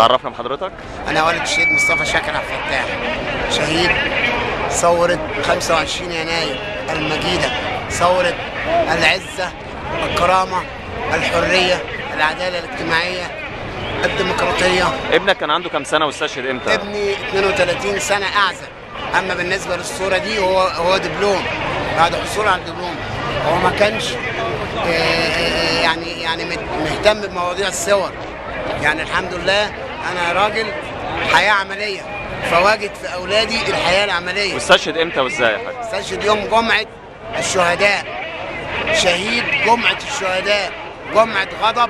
تعرفنا بحضرتك انا والد الشهيد مصطفى شاكر عبد الفتاح شهيد ثورة 25 يناير المجيدة ثورة العزة الكرامة الحرية العدالة الاجتماعية الديمقراطية ابنك كان عنده كام سنه واستشهد امتى ابني 32 سنة أعزب أما بالنسبة للصورة دي هو هو دبلوم بعد حصوله على الدبلوم هو ما كانش آه، آه، يعني يعني مت- مهتم بمواضيع الصور يعني الحمد لله أنا راجل حياة عملية فواجد في أولادي الحياة العملية واستشهد امتى وازاي يا حاج استشهد يوم جمعة الشهداء شهيد جمعة الشهداء جمعة غضب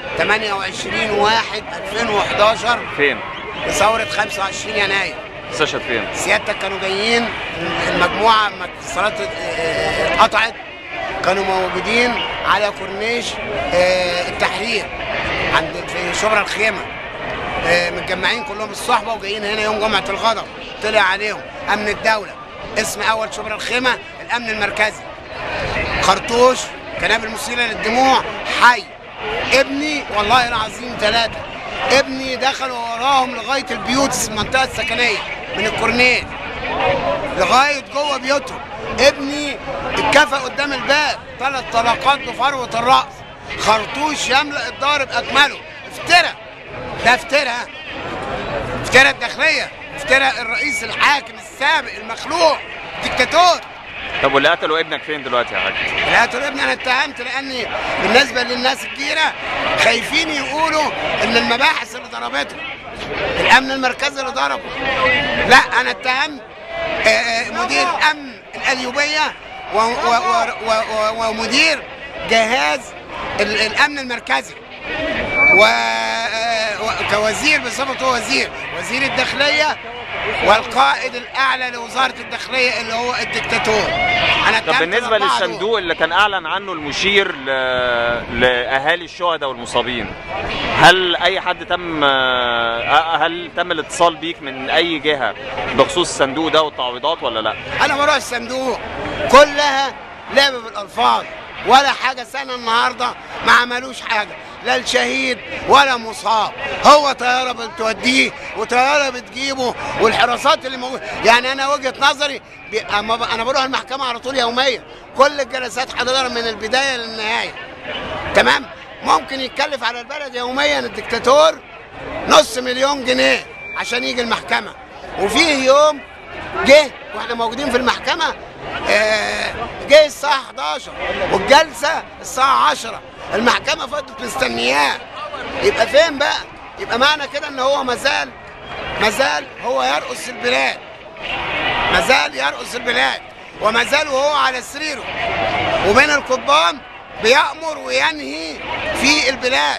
28 واحد 2011 فين لثورة 25 يناير استشهد فين سيادتك كانوا جايين المجموعة ما الصلاة اه، اتقطعت كانوا موجودين على كورنيش اه، التحرير عند في شبرا الخيمة اه، متجمعين كلهم الصحبة وجايين هنا يوم جمعة الغضب طلع عليهم أمن الدولة اسم أول شبرا الخيمة الأمن المركزي خرطوش كنابل مثيرة للدموع حي ابني والله العظيم ثلاثة ابني دخلوا وراهم لغاية البيوت المنطقة السكنية من الكورنيش لغاية جوه بيوتهم ابني اتكفى قدام الباب ثلاث طلقات بفروة الرأس خرطوش يملأ الدار بأكمله افترى ده افترى افترى الداخلية افترى الرئيس الحاكم السابق المخلوع ديكتاتور طب واللي قتلوا ابنك فين دلوقتي يا حاج لا تقول ابني انا اتهمت لاني بالنسبه للناس الكبيره خايفين يقولوا ان المباحث اللي ضربته الامن المركزي اللي ضربه لا انا اتهمت آه، آه، مدير امن القليوبيه و- و- و- و- و- ومدير جهاز ال- الامن المركزي و آه، و- كوزير بصفته وزير وزير الداخليه والقائد الاعلى لوزاره الداخليه اللي هو الدكتاتور انا طب اتهمت بالنسبه الأربعة دول. للصندوق اللي كان اعلن عنه المشير ل... لاهالي الشهداء والمصابين هل اي حد تم آه، هل تم الاتصال بيك من اي جهه بخصوص الصندوق ده والتعويضات ولا لا انا بروح الصندوق كلها لعب بالالفاظ ولا حاجه سنه النهارده ما عملوش حاجه لا الشهيد ولا مصاب هو طياره بتوديه وطياره بتجيبه والحراسات اللي موجوده يعني انا وجهه نظري بي- أما ب- انا بروح المحكمه على طول يوميا كل الجلسات حضرها من البدايه للنهايه تمام ممكن يتكلف على البلد يوميا الدكتاتور نص مليون جنيه عشان يجي المحكمه وفيه يوم جه واحنا موجودين في المحكمه آه، جه الساعه 11 والجلسه الساعه 10 المحكمه فضلت مستنياه يبقى فين بقى يبقى معنى كده ان هو مازال مازال هو يرقص البلاد مازال يرقص البلاد ومازال وهو على سريره وبين القضبان بيأمر وينهي في البلاد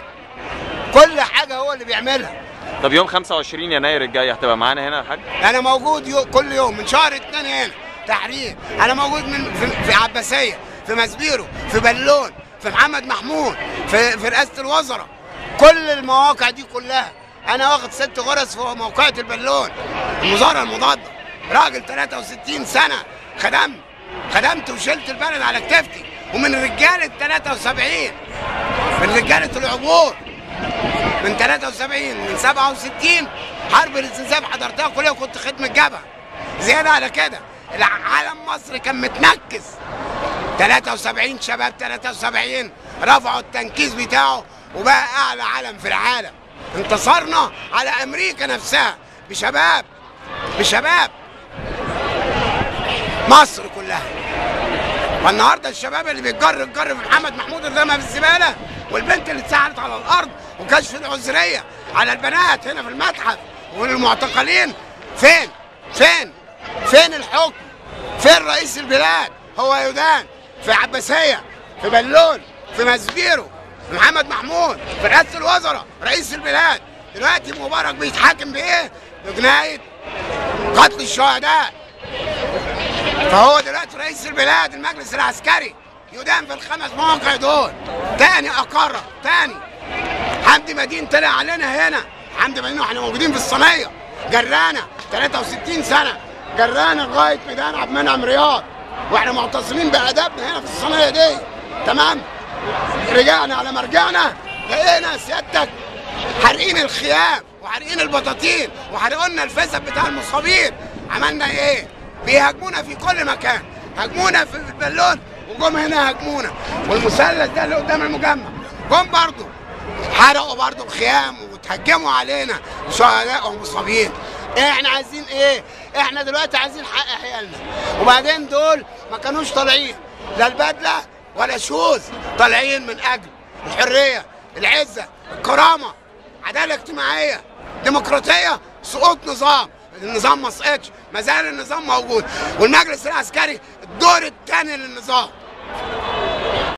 كل حاجه هو اللي بيعملها طب يوم 25 يناير الجاي هتبقى معانا هنا يا حاج انا موجود يو كل يوم من شهر اتنين هنا تحرير انا موجود من في, في عباسيه في مسبيرو في بلون في محمد محمود في في رئاسه الوزراء كل المواقع دي كلها انا واخد ست غرز في موقعة البلون المظاهره المضاده راجل 63 سنه خدمت خدمت وشلت البلد على كتفتي ومن رجاله 73 من رجاله العبور من 73 من 67 حرب الاستنزاف حضرتها كلها وكنت خدمة جبهة زيادة على كده العالم مصر كان متنكس 73 شباب 73 رفعوا التنكيس بتاعه وبقى أعلى علم في العالم انتصرنا على أمريكا نفسها بشباب بشباب مصر كلها فالنهارده الشباب اللي بيتجر الجر في محمد محمود اللي رمى في الزباله والبنت اللي اتسحلت على الارض وكشف العذريه على البنات هنا في المتحف والمعتقلين فين؟ فين؟ فين الحكم؟ فين رئيس البلاد؟ هو يدان في عباسيه في بلون في مسبيرو في محمد محمود في رئاسه الوزراء رئيس البلاد دلوقتي مبارك بيتحاكم بايه؟ بجنايه قتل الشهداء فهو دلوقتي رئيس البلاد المجلس العسكري يدان في الخمس مواقع دول تاني اقرر تاني حمدي مدين طلع علينا هنا حمدي مدين واحنا موجودين في الصينيه جرانا 63 سنه جرانا لغايه ميدان عبد المنعم رياض واحنا معتصمين بادبنا هنا في الصينيه دي تمام رجعنا على ما رجعنا لقينا سيادتك حارقين الخيام وحارقين البطاطين وحرقوا لنا الفسد بتاع المصابين عملنا ايه؟ بيهاجمونا في كل مكان هاجمونا في البالون وجم هنا هاجمونا والمثلث ده اللي قدام المجمع جم برضه حرقوا برضه الخيام وتهجموا علينا شهداء ومصابين احنا عايزين ايه؟ احنا دلوقتي عايزين حق عيالنا وبعدين دول ما كانوش طالعين لا البدله ولا شوز طالعين من اجل الحريه العزه الكرامه عداله اجتماعيه ديمقراطيه سقوط نظام النظام ما سقطش ما زال النظام موجود والمجلس العسكري الدور الثاني للنظام